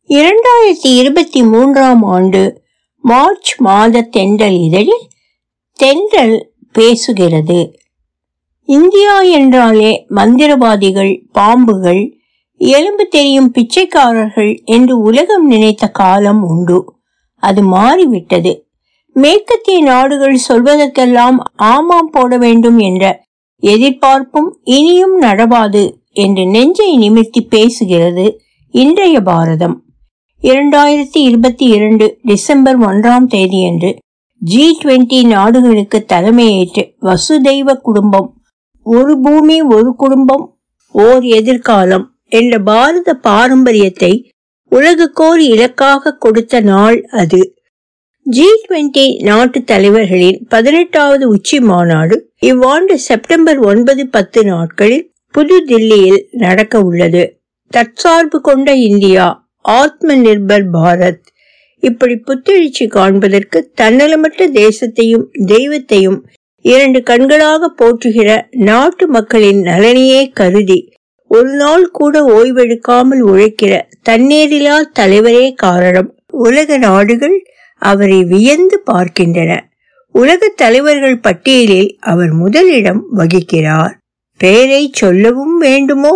இரண்டாயிரத்தி இருபத்தி மூன்றாம் ஆண்டு மார்ச் மாத தென்றல் இதழில் தென்றல் பேசுகிறது இந்தியா என்றாலே மந்திரவாதிகள் பாம்புகள் எலும்பு தெரியும் பிச்சைக்காரர்கள் என்று உலகம் நினைத்த காலம் உண்டு அது மாறிவிட்டது மேற்கத்திய நாடுகள் சொல்வதற்கெல்லாம் ஆமாம் போட வேண்டும் என்ற எதிர்பார்ப்பும் இனியும் நடவாது என்று நெஞ்சை நிமிர்த்தி பேசுகிறது இன்றைய பாரதம் இரண்டாயிரத்தி இருபத்தி இரண்டு டிசம்பர் ஒன்றாம் தேதியன்று ஜி டுவெண்டி நாடுகளுக்கு தலைமையேற்று வசுதெய்வ குடும்பம் ஒரு பூமி ஒரு குடும்பம் ஓர் எதிர்காலம் என்ற பாரத பாரம்பரியத்தை உலகுக்கோர் இலக்காக கொடுத்த நாள் அது ஜி டுவெண்டி நாட்டு தலைவர்களின் பதினெட்டாவது உச்சி மாநாடு இவ்வாண்டு செப்டம்பர் ஒன்பது பத்து நாட்களில் புது தில்லியில் நடக்க உள்ளது தற்சார்பு கொண்ட இந்தியா ஆத்ம நிர்பர் பாரத் இப்படி புத்தெழுச்சி காண்பதற்கு தன்னலமற்ற தேசத்தையும் தெய்வத்தையும் இரண்டு கண்களாக போற்றுகிற நாட்டு மக்களின் நலனையே கருதி ஒரு நாள் கூட ஓய்வெடுக்காமல் உழைக்கிற தன்னேரிலா தலைவரே காரணம் உலக நாடுகள் அவரை வியந்து பார்க்கின்றன உலக தலைவர்கள் பட்டியலில் அவர் முதலிடம் வகிக்கிறார் பெயரை சொல்லவும் வேண்டுமோ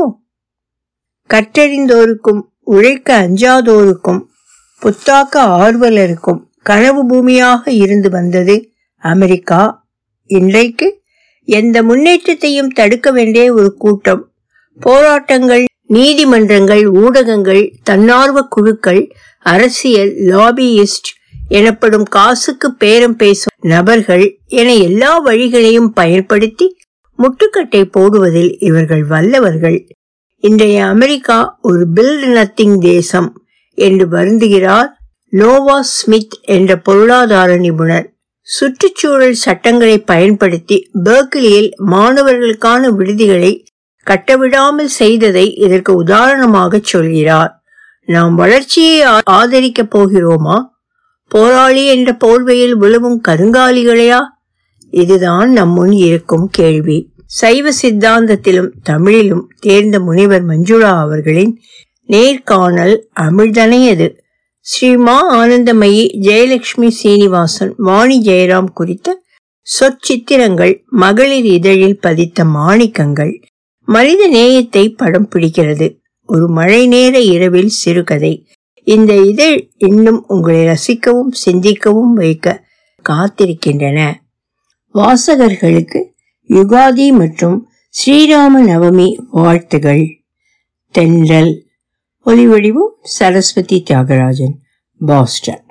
கற்றறிந்தோருக்கும் உழைக்க அஞ்சாதோருக்கும் புத்தாக்க ஆர்வலருக்கும் கனவு பூமியாக இருந்து வந்தது அமெரிக்கா இன்றைக்கு எந்த முன்னேற்றத்தையும் தடுக்க வேண்டிய ஒரு கூட்டம் போராட்டங்கள் நீதிமன்றங்கள் ஊடகங்கள் தன்னார்வ குழுக்கள் அரசியல் லாபியிஸ்ட் எனப்படும் காசுக்கு பேரம் பேசும் நபர்கள் என எல்லா வழிகளையும் பயன்படுத்தி முட்டுக்கட்டை போடுவதில் இவர்கள் வல்லவர்கள் இன்றைய அமெரிக்கா ஒரு பில்ட் நத்திங் தேசம் என்று வருந்துகிறார் நோவா ஸ்மித் என்ற பொருளாதார நிபுணர் சுற்றுச்சூழல் சட்டங்களை பயன்படுத்தி பெர்க்லியில் மாணவர்களுக்கான விடுதிகளை கட்டவிடாமல் செய்ததை இதற்கு உதாரணமாக சொல்கிறார் நாம் வளர்ச்சியை ஆதரிக்கப் போகிறோமா போராளி என்ற போர்வையில் விழுவும் கருங்காலிகளையா இதுதான் நம் முன் இருக்கும் கேள்வி சைவ சித்தாந்தத்திலும் தமிழிலும் தேர்ந்த முனிவர் மஞ்சுளா அவர்களின் நேர்காணல் அமிழ்தனையது ஸ்ரீமா ஆனந்தமயி ஜெயலட்சுமி சீனிவாசன் வாணி ஜெயராம் குறித்த சொற்சித்திரங்கள் மகளிர் இதழில் பதித்த மாணிக்கங்கள் மனித நேயத்தை படம் பிடிக்கிறது ஒரு மழை நேர இரவில் சிறுகதை இந்த இதழ் இன்னும் உங்களை ரசிக்கவும் சிந்திக்கவும் வைக்க காத்திருக்கின்றன வாசகர்களுக்கு யுகாதி மற்றும் ஸ்ரீராம நவமி வாழ்த்துகள் தென்றல் ஒலிவடிவும் சரஸ்வதி தியாகராஜன் பாஸ்டன்